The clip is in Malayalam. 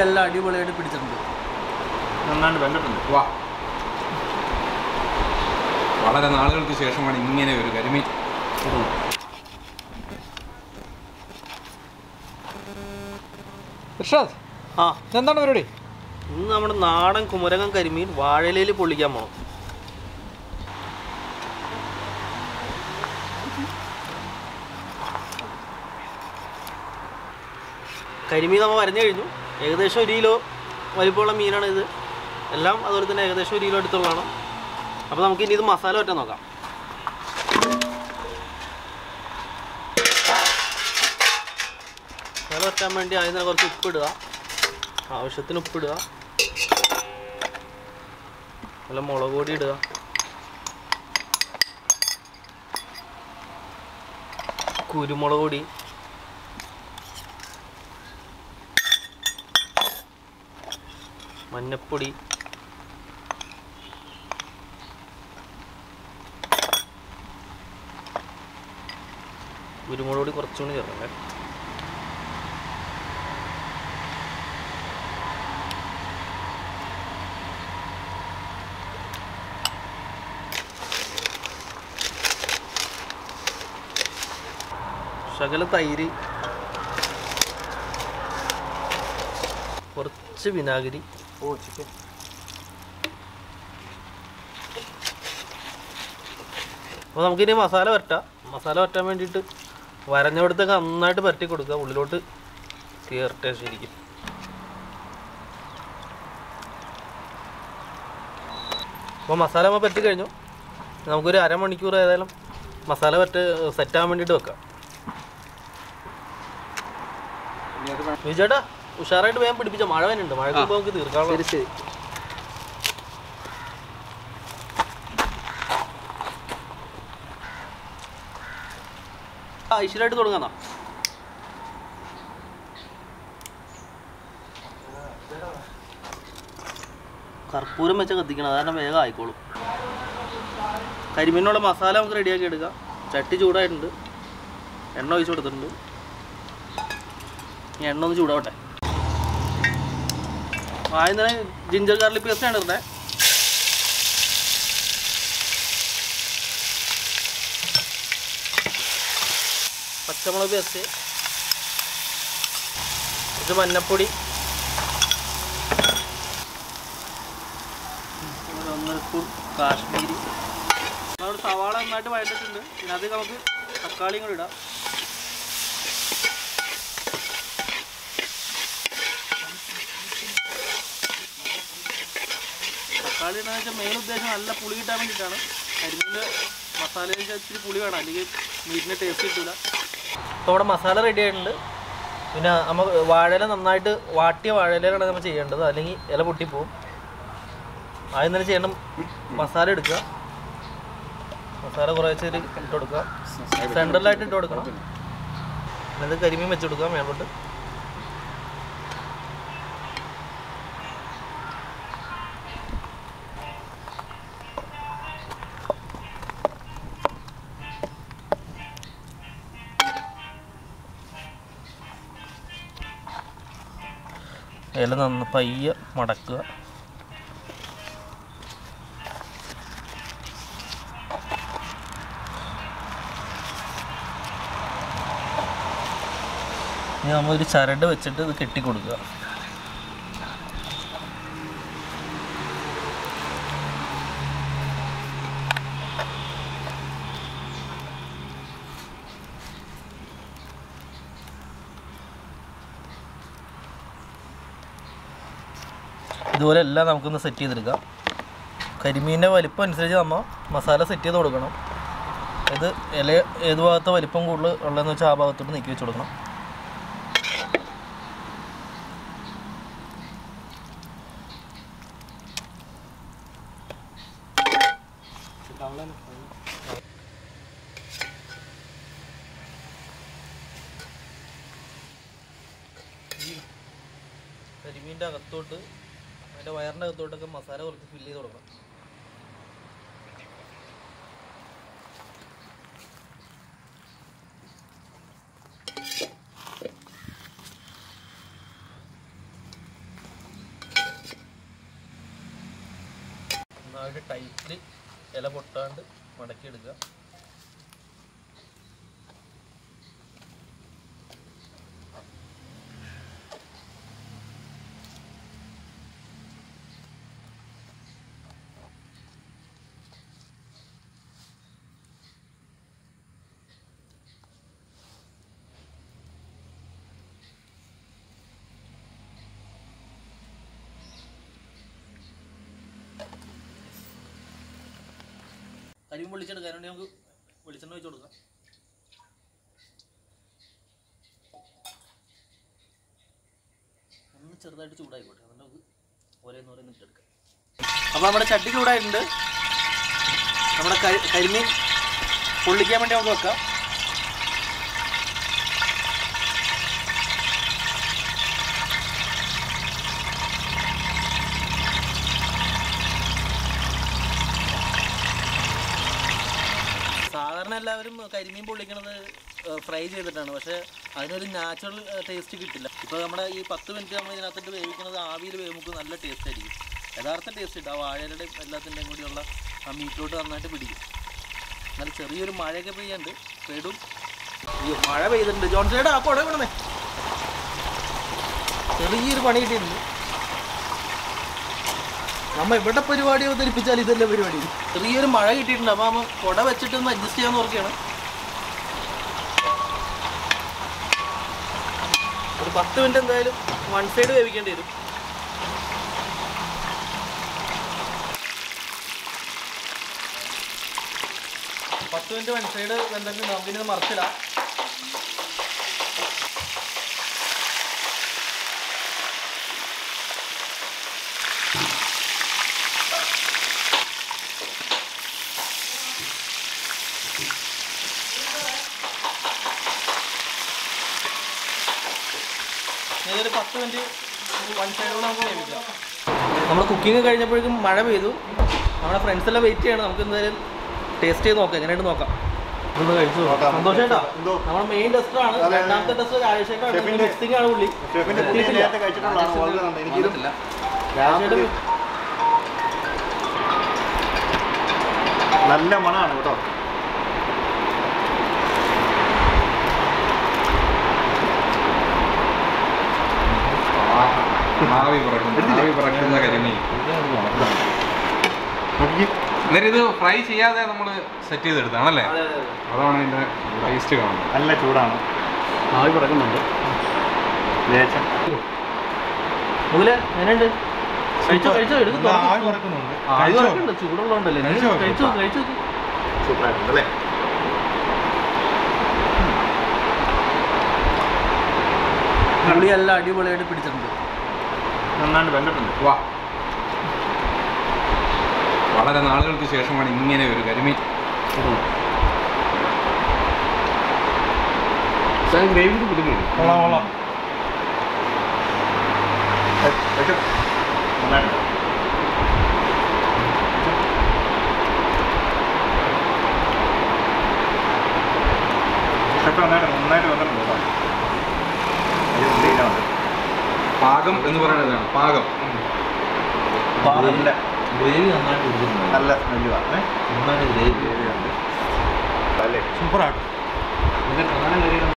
എല്ലാം അടിപൊളിയായിട്ട് പിടിച്ചിട്ടുണ്ട് നന്നായിട്ട് വെന്തിട്ടുണ്ട് വാ വളരെ നാളുകൾക്ക് ശേഷമാണ് ഇങ്ങനെ ഒരു കരിമീൻ ഇർഷാദ് ആ എന്താണ് പരിപാടി ഇന്ന് നമ്മുടെ നാടൻ കുമരകം കരിമീൻ വാഴയിലയിൽ പൊള്ളിക്കാൻ പോകണം കരിമീൻ നമ്മൾ വരഞ്ഞു കഴിഞ്ഞു ഏകദേശം ഒരു കിലോ വലിപ്പമുള്ള മീനാണ് ഇത് എല്ലാം അതുപോലെ തന്നെ ഏകദേശം ഒരു കിലോ അടുത്തുള്ളതാണ് അപ്പോൾ നമുക്ക് ഇനി ഇത് മസാല ഒറ്റ നോക്കാം മസാല വറ്റാൻ വേണ്ടി ആദ്യം തന്നെ കുറച്ച് ഉപ്പിടുക ആവശ്യത്തിന് ഉപ്പിടുക നല്ല മുളക് പൊടി ഇടുക കുരുമുളക് പൊടി മഞ്ഞപ്പൊടി കുരുമുളക് പൊടി കുറച്ചുകൂടി ചേർക്കണ്ടേ ശകല തൈര് കുറച്ച് വിനാഗിരി ഓ ചിക്കൻ അപ്പോൾ നമുക്കിനി മസാല വരട്ടാം മസാല വരട്ടാൻ വേണ്ടിയിട്ട് വരഞ്ഞവിടത്തൊക്കെ നന്നായിട്ട് പരട്ടി കൊടുക്കുക ഉള്ളിലോട്ട് കയറട്ടെ ശരിക്കും അപ്പോൾ മസാല നമ്മൾ പറ്റി കഴിഞ്ഞു നമുക്കൊരു അരമണിക്കൂർ ഏതായാലും മസാല പറ്റ് സെറ്റാകാൻ വേണ്ടിയിട്ട് വെക്കാം വിജയേട്ടാ ഉഷാറായിട്ട് വേഗം പിടിപ്പിച്ച മഴ വരുന്നുണ്ട് മഴ മുമ്പ് നമുക്ക് തീർക്കാനുള്ള ശരി ശരി ഐശ്വര്യമായിട്ട് തുടങ്ങാന്നാ കർപ്പൂരം വെച്ച കത്തിക്കണം അതാണ് വേഗം ആയിക്കോളും കരിമീനുള്ള മസാല നമുക്ക് റെഡിയാക്കി എടുക്കാം ചട്ടി ചൂടായിട്ടുണ്ട് എണ്ണ ഒഴിച്ചു കൊടുത്തിട്ടുണ്ട് ഈ എണ്ണ ഒന്ന് ചൂടാവട്ടെ ആദ്യം തന്നെ ജിഞ്ചർ ഗാർലിക് പേസ്റ്റ് ആണ് ഇടുന്നത് പച്ചമുളക് പേസ്റ്റ് കുറച്ച് മഞ്ഞപ്പൊടി ഒരു ഒന്നര സ്പൂൺ കാശ്മീരി നമ്മുടെ സവാള നന്നായിട്ട് വഴറ്റിട്ടുണ്ട് ഇതിനകത്ത് നമുക്ക് തക്കാളിയും കൂടി ഇടാം തക്കാളി ഇടാന്ന് വെച്ചാൽ മെയിൻ ഉദ്ദേശം നല്ല പുളി കിട്ടാൻ വേണ്ടിയിട്ടാണ് കരിമീൻ്റെ മസാലയിൽ ഇച്ചിരി പുളി വേണം അല്ലെങ്കിൽ മീറ്റിന് ടേസ്റ്റ് കിട്ടില്ല അപ്പോൾ ഇവിടെ മസാല റെഡി ആയിട്ടുണ്ട് പിന്നെ നമ്മൾ വാഴയില നന്നായിട്ട് വാട്ടിയ വാഴയിലാണ് നമ്മൾ ചെയ്യേണ്ടത് അല്ലെങ്കിൽ ഇല പൊട്ടിപ്പോവും ആദ്യം തന്നെ ചെയ്യണം മസാല എടുക്കുക മസാല കുറേശ്ശെ ഒരു ഇട്ട് കൊടുക്കുക സെൻറ്ററിലായിട്ട് ഇട്ട് കൊടുക്കണം എന്നിട്ട് കരിമീൻ വെച്ച് കൊടുക്കുക മേലോട്ട് ഇല നന്ന പയ്യെ മടക്കുക ഇനി നമ്മളൊരു ചരട് വെച്ചിട്ട് ഇത് കെട്ടി കൊടുക്കുക ഇതുപോലെ എല്ലാം നമുക്കൊന്ന് സെറ്റ് ചെയ്തെടുക്കാം കരിമീൻ്റെ വലിപ്പം അനുസരിച്ച് നമ്മൾ മസാല സെറ്റ് ചെയ്ത് കൊടുക്കണം ഇത് ഇല ഏത് ഭാഗത്തെ വലിപ്പം കൂടുതൽ ഉള്ളതെന്ന് വെച്ചാൽ ആ ഭാഗത്തോട്ട് നീക്കി വെച്ച് കൊടുക്കണം കരിമീൻ്റെ അകത്തോട്ട് അതിൻ്റെ വയറിൻ്റെ അകത്തോട്ടൊക്കെ മസാല കുറച്ച് ഫില്ല് ചെയ്ത് കൊടുക്കണം ആയിട്ട് ടൈറ്റിൽ ഇല പൊട്ടാണ്ട് മടക്കി എടുക്കുക കരിമീൻ പൊള്ളിച്ചെടുക്കാൻ വേണ്ടി നമുക്ക് വെളിച്ചെണ്ണ ഒഴിച്ച് കൊടുക്കാം ഒന്ന് ചെറുതായിട്ട് ചൂടായിക്കോട്ടെ എന്നിട്ട് നമുക്ക് ഓരോന്ന് ഓരോന്ന് ഇട്ടെടുക്കാം അപ്പോൾ നമ്മുടെ ചട്ടി ചൂടായിട്ടുണ്ട് നമ്മുടെ കരി കരിമീൻ പൊള്ളിക്കാൻ വേണ്ടി നമുക്ക് വെക്കാം സാധാരണ എല്ലാവരും കരിമീൻ പൊള്ളിക്കണത് ഫ്രൈ ചെയ്തിട്ടാണ് പക്ഷേ അതിനൊരു നാച്ചുറൽ ടേസ്റ്റ് കിട്ടില്ല ഇപ്പോൾ നമ്മുടെ ഈ പത്ത് മിനിറ്റ് നമ്മൾ ഇതിനകത്തിട്ട് വേവിക്കുന്നത് ആവിയിൽ വേവുമ്പോൾ നല്ല ടേസ്റ്റ് ആയിരിക്കും യഥാർത്ഥ ടേസ്റ്റ് ഉണ്ട് ആ വാഴയുടെയും എല്ലാത്തിൻ്റെയും കൂടിയുള്ള ആ മീറ്റിലോട്ട് നന്നായിട്ട് പിടിക്കും എന്നാലും ചെറിയൊരു മഴയൊക്കെ പെയ്യുന്നുണ്ട് പെടും അയ്യോ മഴ പെയ്തിട്ടുണ്ട് ജോൺസേട്ടാ ആ കുട വിടണേ ചെറിയൊരു പണി കിട്ടിയിട്ടുണ്ട് നമ്മ എവിടെ പരിപാടി അവതരിപ്പിച്ചാൽ ഇതല്ലേ പരിപാടി ചെറിയൊരു മഴ കിട്ടിയിട്ടുണ്ട് അപ്പൊ നമ്മ കുട വെച്ചിട്ട് ഒന്ന് അഡ്ജസ്റ്റ് ചെയ്യാൻ നോക്കിയാണ് ഒരു പത്ത് മിനിറ്റ് എന്തായാലും വൺ സൈഡ് വേവിക്കേണ്ടി വരും പത്ത് മിനിറ്റ് വൺ സൈഡ് വെന്തൊക്കെ നമുക്കിനി മറച്ചിടാം ഏതൊരു പത്ത് മിനിറ്റ് വൺ സൈഡോട് നമുക്ക് വേവിക്കാം നമ്മുടെ കുക്കിംഗ് കഴിഞ്ഞപ്പോഴേക്കും മഴ പെയ്തു നമ്മുടെ ഫ്രണ്ട്സ് എല്ലാം വെയിറ്റ് ചെയ്യണം നമുക്ക് എന്തായാലും ടേസ്റ്റ് ചെയ്ത് നോക്കാം എങ്ങനെയുണ്ട് നോക്കാം ഇതൊന്ന് കഴിച്ചു സന്തോഷേട്ടാ എന്തോ? നമ്മുടെ മെയിൻ ടെസ്റ്റർ ആണ് അതെ, അതെ. രണ്ടാമത്തെ ടെസ്റ്റ് രാജേഷേട്ടാണ് ഷെഫിന്റെ- ടെസ്റ്റിംഗ് ആണ് പുള്ളി ഷെഫിന്റെ പുള്ളി എത്തിയിട്ടില്ല. നേരത്തെ കഴിച്ചിട്ടുള്ളതാണ് വളരെ നന്ദി എനിക്കിത് വന്നിട്ടില്ല രാജേഷേട്ടൻ നല്ല മണമാണ് കേട്ടോ ആവി പറക്കുന്ന ആവി പറക്കുന്ന കരിമീൻ നോക്കിക്കേ. അന്നേരം ഇത് ഫ്രൈ ചെയ്യാതെ നമ്മൾ സെറ്റ് ചെയ്തെടുത്താണല്ലേ അതെ അതെ അതെ അതാണ് ഇതിന്റെ ടേസ്റ്റ് കാണുന്നത് നല്ല ചൂടാണ് ആവി പറക്കുന്നുണ്ട് ലേശം മുതലേ എങ്ങനെയുണ്ട് കഴിച്ചോ കഴിച്ചോ എടുത്ത് നല്ല തുറക്ക്. ആവി പറക്കുന്നുണ്ട് ആ, ആവി കഴിച്ചോ? പറക്കുന്നുണ്ട് ചൂടുള്ളതുകൊണ്ടല്ലേ കഴിച്ചോ, കഴിച്ചു സൂപ്പറാ. കഴിച്ചു സൂപ്പറായിട്ടുണ്ട് അല്ലേ പുളിയെല്ലാം അടിപൊളിയായിട്ട് പിടിച്ചിട്ടുണ്ട് നന്നായിട്ട് വെന്തിട്ടുണ്ട് വാ വളരെ നാളുകൾക്ക് ശേഷമാണ് ഇങ്ങനെ ഒരു കരിമീൻ ഗ്രേവി പിടിക്കുന്നു കൊള്ളാം കൊള്ളാം ഏ, കഴിച്ചോ. നന്നായിട്ട് ഷെഫ് നന്നായിട്ട് നന്നായിട്ട് വന്നിട്ടുണ്ട് കേട്ടോ ഇത് ക്ലീനാണ്. പാകം എന്ന് പറയുന്നതാണ് പാകം നല്ല ഗ്രേവി നന്നായിട്ട് പിടിച്ചിട്ടുണ്ട് നല്ല സ്മെല്ലുമാണ് നന്നായിട്ട് ഗ്രേവി അല്ലേ സൂപ്പറാണ് ഇതിന്റെ കാണാൻ കഴിയുന്ന